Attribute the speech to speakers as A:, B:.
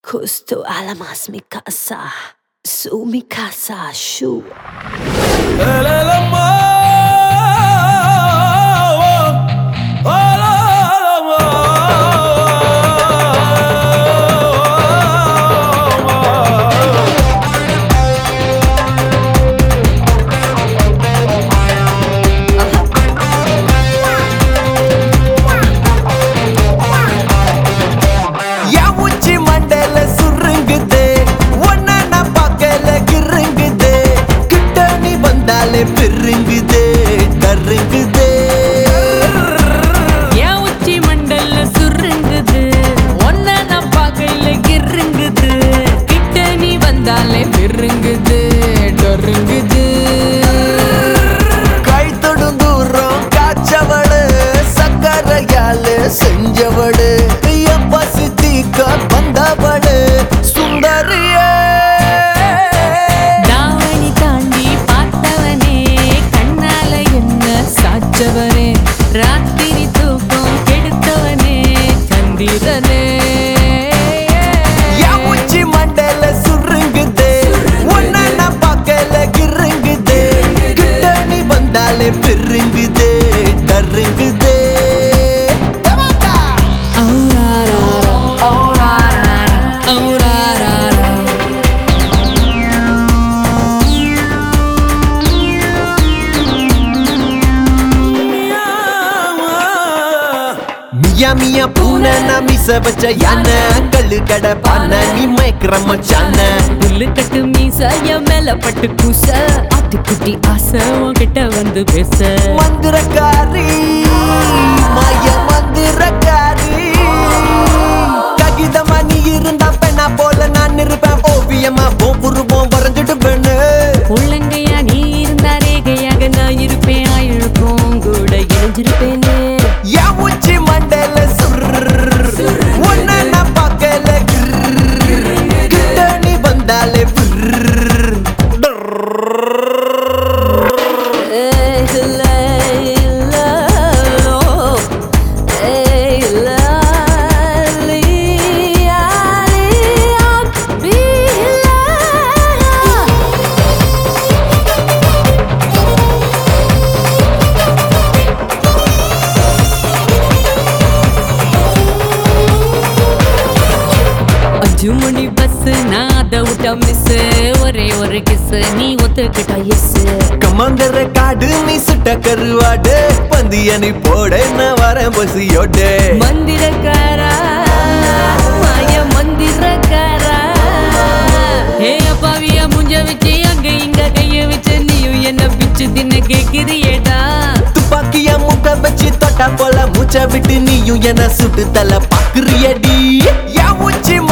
A: Justo alamas mi casa, su mi casa, shu.
B: என் உச்சி மண்டையில சுருங்குது ஒன்ன நான் பார்க்கல கிருங்குது கிட்ட நீ வந்தாலே பெருங்குது கருங்குது
A: என் உச்சி மண்டல்ல சுருங்குது ஒன்ன நான் பார்க்கல கிருங்குது கிட்ட நீ வந்தாலே பெருங்குது டொருங்குது
B: கை தொடும் தூரம் காய்ச்சவடு சக்கரையால செஞ்சவடு என் பசி தீக்க வந்தவடு சுந்தரியே
A: தாவணி தாண்டி பார்த்தவனே கண்ணால என்ன சாச்சவனே ராத்திரி தூக்கம் கெடுத்தவனே சந்திரனே
B: என் உச்சி மண்டையில சுருங்குது ஒன்ன நான் பார்க்கல கிருங்குது கிட்ட நீ வந்தாலே பெருங்குது கருங்குது மியா மியா பூனை நான் மிச வச்ச யானை கல்லு கடை பானை நீ மயக்கிற மச்சான
A: புல்லு கட்டு மீச என் மேல பட்டு கூச ஆட்டுக்குட்டி ஆசை உன்கிட்ட வந்து பேச
B: மந்திரக்காரி மாய மந்திரக்காரி ககிதமா நீ இருந்தா பெண்ணா போல நான் இருப்பேன் ஓவியமா ஒவ்வொருவோம் வரைஞ்சிடுவேன்னு
A: உள்ளங்கையா நீ இருந்தா ரேகையாக நான் இருப்பேன் ஆயிழுக்கும் கூட இணைஞ்சிருப்பேனே
B: என் உச்சி மண்டையில சுர்ரு உன்னை நான் பார்க்கல கிர்ரு. கிட்ட நீ வந்தாலே விர்ரு.
A: அஞ்சு மணி பஸ் நான் அதை விட்டா மிஸ் ஒரே ஒரு கிஸ் நீ ஒத்துக்கிட்டா எஸ்
B: கமந்தர காடு நீ சுட்ட கருவாடு பந்திய நீ போட நான் வரேன் பசியோடு
A: மந்திரக்காரா மாய மந்திரக்காரா ஏ அப்பாவிய முஞ்ச வச்சு அங்க இங்க கைய வச்சு நீயும் என்ன பிச்சு தின்ன கேக்குறியேடா
B: துப்பாக்கிய முக்க வச்சு தொட்டா போல மூச்ச விட்டு நீயும் என்ன சுட்டு தல பாக்குறியடி என் உச்சி